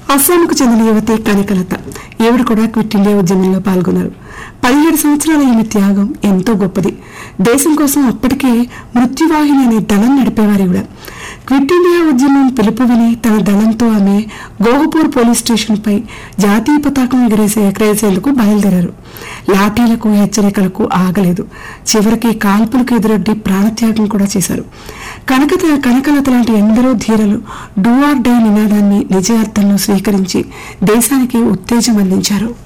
అస్సాంకు చెందిన యువతి కనకలత ఈవిడ కూడా క్విట్ ఇండియా ఉద్యమంలో పాల్గొన్నారు పదిహేడు సంవత్సరాల ఈమె త్యాగం ఎంతో గొప్పది దేశం కోసం అప్పటికే మృత్యువాహిని అనే దళం నడిపేవారు ఈవిడ క్విట్ ఇండియా ఉద్యమం పిలుపు విని తన దళంతో ఆమె గోహపూర్ పోలీస్ స్టేషన్ పై జాతీయ పతాకం ఎగరేసే ఎగరేసేందుకు బయలుదేరారు లాఠీలకు హెచ్చరికలకు ఆగలేదు చివరికి కాల్పులకు ఎదురొడ్డి ప్రాణత్యాగం కూడా చేశారు కనకత కనకలత లాంటి ఎందరో ధీరలు డూ ఆర్ డై నినాదాన్ని నిజ అర్థంలో స్వీకరించి దేశానికి ఉత్తేజం అందించారు